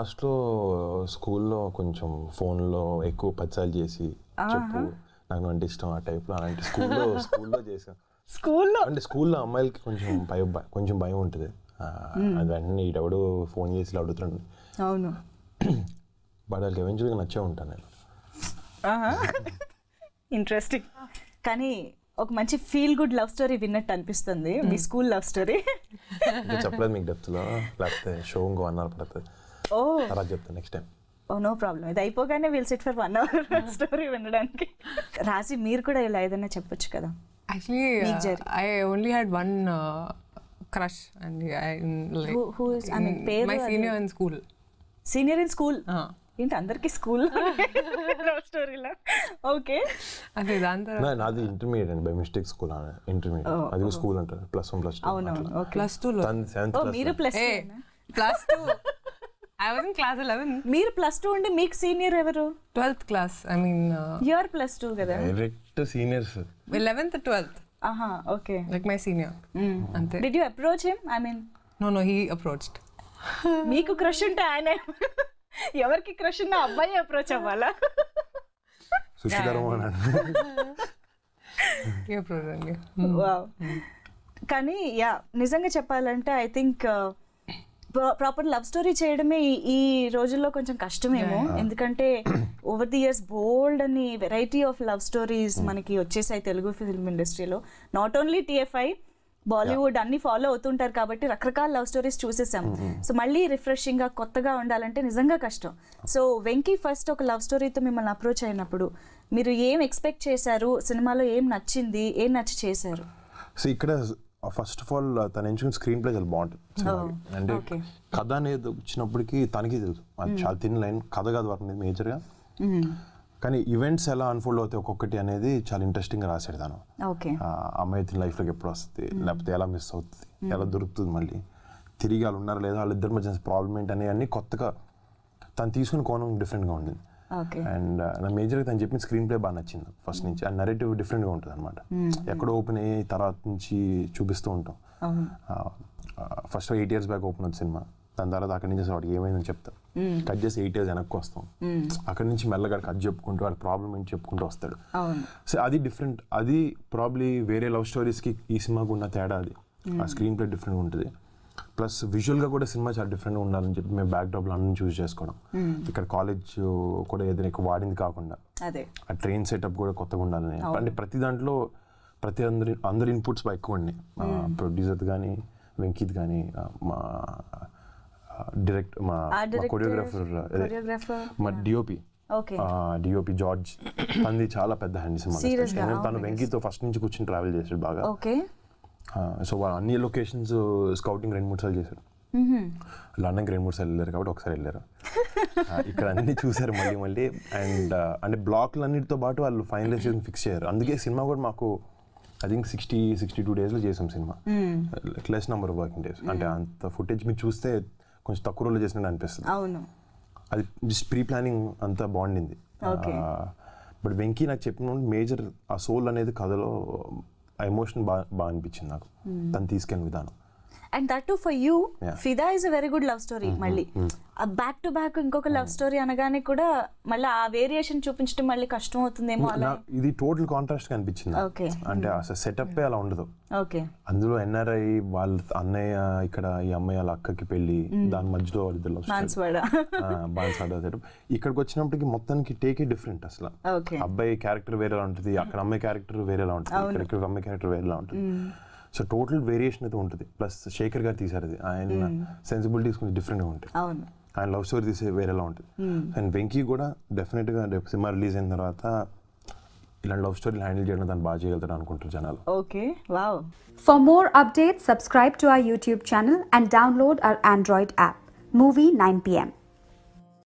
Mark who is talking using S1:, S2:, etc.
S1: లాస్ట్లో స్కూల్లో కొంచెం ఫోన్లో ఎక్కువ పచ్చాలు చేసి చెప్పు నాకు అంటే ఇష్టం ఆ టైప్లో అలాంటి స్కూల్లో స్కూల్లో చేసాం
S2: స్కూల్లో
S1: అంటే స్కూల్లో అమ్మాయిలకి కొంచెం భయం భ- కొంచెం భయం ఉంటుంది ఆ, అది వెంటనే ఇటెవడు ఫోన్ చేసి ఇలా అడుగుతున్నాడు
S2: అవును
S1: బట్ వాళ్ళకి ఎవెన్చువల్గా నచ్చే ఉంటాను నేను
S2: ఇంట్రెస్టింగ్ కానీ ఒక మంచి ఫీల్ గుడ్ లవ్ స్టోరీ విన్నట్టు అనిపిస్తుంది మీ స్కూల్ లవ్ స్టోరీ
S1: ఇంకా చెప్పలేదు మీకు డెప్త్లో లేకపోతే షో ఇంకో వన్ అవర్ పడుతుంది
S2: ఓ
S1: తర్వాత చెప్తాను next time
S2: oh no problem ఇది అయిపోగానే will sit for one hour story వినడానికి రాసి మీరు కూడా ఇలా ఏదైనా చెప్పొచ్చు కదా
S3: Actually,
S2: Meek
S3: uh,
S2: Jerry.
S3: I only had one uh, crush, and I in, like
S2: Who- who is- I mean,
S3: in
S2: పేరు
S3: my
S2: అది-
S3: senior in school.
S2: Senior in school
S3: Uh,
S2: ఏంటి అందరికి స్కూల్ లవ్ స్టోరీలో ఓకే
S3: అదే దాని తర్వాత
S1: నా- నాది ఇంటర్మీడియట్ అండి బై మిస్టేక్ స్కూల్ ఇంటర్మీడియట్ అది కూడా స్కూల్ అంటారు ప్లస్ వన్ ప్లస్ టూ
S2: అవునవును ఓకే
S3: ప్లస్ టూ లో
S1: సెవెంత్
S2: ఓ మీరు plus
S3: a plus two I was in class eleven
S2: మీరు ప్లస్ టూ ఉంటే మీకు సీనియర్ ఎవరు
S3: twelfth class I mean
S2: you're plus two కదా
S1: డైరెక్ట్ సీనియర్స్
S3: ఎలెవెన్త్ ట్వెల్త్
S2: ఆహా ఓకే
S3: లైక్ మై సీనియర్ అంతే
S2: did you approach him I mean
S3: no no he approached
S2: మీకు crush ఉంటే ఆయన ఎవరికి క్రష్ ఉన్న అబ్బాయి అప్రోచ్ అవ్వాలా
S1: సుశీధరం అని
S3: హీ అప్రోచ్ అండి
S2: వావ్ కానీ యా నిజంగా చెప్పాలంటే I think proper love story చేయడమే ఈ- ఈ రోజుల్లో కొంచెం కష్టమేమో ఎందుకంటే ఓవర్ ది ఇయర్స్ బోల్డ్ అని వెరైటీ ఆఫ్ లవ్ స్టోరీస్ మనకి వచ్చేసాయి తెలుగు ఫిల్మ్ ఇండస్ట్రీలో నాట్ ఓన్లీ టిఎఫ్ఐ బాలీవుడ్ అన్ని ఫాలో అవుతుంటారు కాబట్టి రకరకాల లవ్ స్టోరీస్ చూసేసాం సో మళ్ళీ రిఫ్రెషింగ్ గా కొత్తగా ఉండాలంటే నిజంగా కష్టం సో వెంకీ ఫస్ట్ ఒక లవ్ స్టోరీతో మిమ్మల్ని అప్రోచ్ అయినప్పుడు మీరు ఏం ఎక్స్పెక్ట్ చేశారు సినిమాలో ఏం నచ్చింది ఏం నచ్చి చేశారు
S1: సో ఇక్కడ ఫస్ట్ ఆఫ్ ఆల్ తను ఎంచుకున్న స్క్రీన్ ప్లే చాలా బాగుంటుంది సినిమాకి. అంటే
S2: okay.
S1: కథ అనేది వచ్చినప్పటికీ తనకి తెలుసు అది చాలా తిన్న లైన్ కథ కాదు వర్క్ అనేది మేజర్గా కానీ ఈవెంట్స్ ఎలా అన్ఫోల్డ్ అవుతాయి ఒక్కొక్కటి అనేది చాలా ఇంట్రెస్టింగ్గా రాశాడు తను
S2: ఓకే
S1: ఆ అమ్మాయి తిన లైఫ్లోకి ఎప్పుడు వస్తుంది లేకపోతే ఎలా మిస్ అవుతుంది ఎలా దొరుకుతుంది మళ్ళీ తిరిగి వాళ్ళు ఉన్నారా లేదా వాళ్ళిద్దరి మధ్య ప్రాబ్లం ఏంటి అనేవి అన్నీ కొత్తగా తను తీసుకున్న కోణం డిఫరెంట్గా ఉండింది
S2: ఓకే
S1: అండ్ నా మేజర్గా తను చెప్పిన స్క్రీన్ ప్లే బాగా నచ్చింది ఫస్ట్ నుంచి అండ్ నెరేటివ్ డిఫరెంట్గా ఉంటుంది అనమాట ఎక్కడో ఓపెన్ అయ్యి తర్వాత నుంచి చూపిస్తూ ఉంటాం
S2: అవును
S1: first eight years back open అవుతుంది సినిమా దాని తర్వాత అక్కడి నుంచి అసలు వాడికి ఏమైందని చెప్తాం కట్ చేసి ఎయిట్ ఇయర్స్ వెనక్కి వస్తాం అక్కడి నుంచి మెల్లగా కట్ చెప్పుకుంటూ వాడి ప్రాబ్లం ఏంటి చెప్పుకుంటూ వస్తాడు
S2: అవును
S1: సో అది డిఫరెంట్ అది ప్రాబ్లీ వేరే లవ్ స్టోరీస్కి ఈ సినిమాకు ఉన్న తేడా అది ఆ స్క్రీన్ ప్లే డిఫరెంట్ ఉంటుంది ప్లస్ విజువల్గా కూడా సినిమా చాలా డిఫరెంట్గా ఉండాలని చెప్పి మేము బ్యాక్ డ్రాప్లో అన్ని చూస్ చేసుకోవడం ఇక్కడ కాలేజ్ కూడా ఏదైనా ఎక్కువ వాడింది కాకుండా
S2: అదే
S1: ఆ ట్రైన్ సెటప్ కూడా కొత్తగా ఉండాలని అంటే ప్రతి దాంట్లో ప్రతి అందరి అందరి ఇన్పుట్స్ బాగా ఎక్కువ ఉన్నాయి ప్రొడ్యూసర్ కానీ వెంకిత్ కానీ ఆ, మా డైరెక్ట్ మా
S2: ఆ director,
S1: కొరియోగ్రాఫర్
S2: choreographer,
S1: మా డిఓపి
S2: ఓకే
S1: డిఓపి జార్జ్ తనది చాలా పెద్ద హ్యాండ్ సినిమా
S2: Serious గా?
S1: తను వెంకీతో ఫస్ట్ నుంచి కూర్చొని ట్రావెల్ చేశాడు బాగా
S2: ఓకే
S1: సో అన్ని లొకేషన్స్ స్కౌటింగ్ రెండు మూడు సార్లు చేశారు లండన్కి రెండు మూడు సార్లు వెళ్ళారు కాబట్టి ఒకసారి వెళ్ళారు ఆ, ఇక్కడ అన్ని చూశారు మళ్ళీ మళ్ళీ అండ్ అంటే బ్లాక్లు అన్నిటితో పాటు వాళ్ళు ఫైనలైజేషన్ ఫిక్స్ చేయరు అందుకే సినిమా కూడా మాకు I think sixty sixty two డేస్లో చేసాం cinema less number of working days అంటే అంత ఫుటేజ్ మీరు చూస్తే కొంచెం తక్కువ రోజులు చేసినట్టు అనిపిస్తుంది
S2: అవును
S1: అది జస్ట్ ప్రీ ప్లానింగ్ అంతా బాగుండింది
S2: Okay.
S1: బట్ వెంకీ నాకు చెప్పిన మేజర్ ఆ సోల్ అనేది కథలో ఆ ఎమోషన్ బాగా బాగా అనిపించింది నాకు తను తీసుకెళ్ళిన విధానం
S2: and that too for you
S1: Yeah.
S2: Fidaa is a very good love story మళ్ళీ బ్యాక్ టు బ్యాక్ ఇంకొక లవ్ స్టోరీ అనగానే కూడా మళ్ళీ ఆ వేరియేషన్ చూపించడం మళ్ళీ కష్టం అవుతుందేమో అలా
S1: నా- ఇది టోటల్ కాంట్రాస్ట్ కనిపించింది నాకు.
S2: Okay.
S1: అంటే అసలు సెటప్ అలా ఉండదు
S2: ఓకే
S1: అందులో ఎన్ఆర్ఐ వాళ్ళ అన్నయ్య ఇక్కడ ఈ అమ్మాయి వాళ్ళ అక్కకి పెళ్లి దాని మధ్యలో వాళ్ళిద్దరు love story.
S2: మాన్స్వాడ
S1: ఆ, బాన్సాడ సెటప్ ఇక్కడికి వచ్చినప్పటికి మొత్తానికి టేకే డిఫరెంట్ అసలు
S2: ఓకే
S1: అబ్బాయి క్యారెక్టర్ వేరేలా ఉంటుంది అక్కడ అమ్మాయి క్యారెక్టర్ వేరేలా ఉంటుంది ఇక్కడ ఇక్కడ అమ్మాయి క్యారెక్టర్ వేరేలా ఉంటుంది సో టోటల్ వేరియేషన్ అయితే ఉంటుంది ప్లస్ శేఖర్ గారు తీశారు అది ఆయన సెన్సిబిలిటీస్ కొంచెం డిఫరెంట్గా ఉంటాయి
S2: అవును
S1: ఆయన లవ్ స్టోరీ తీసే వేరేలా ఉంటుంది అండ్ వెంకీ కూడా డెఫినెట్గా రేపు సినిమా రిలీజ్ అయిన తర్వాత ఇలాంటి లవ్ స్టోరీలు హ్యాండిల్ చేయడం దాన్ని బాగా చేయగలుగుతారు అనుకుంటారు జనాలు
S2: okay wow
S4: For more updates, subscribe to our YouTube channel and download our Android app, Movie 9pm.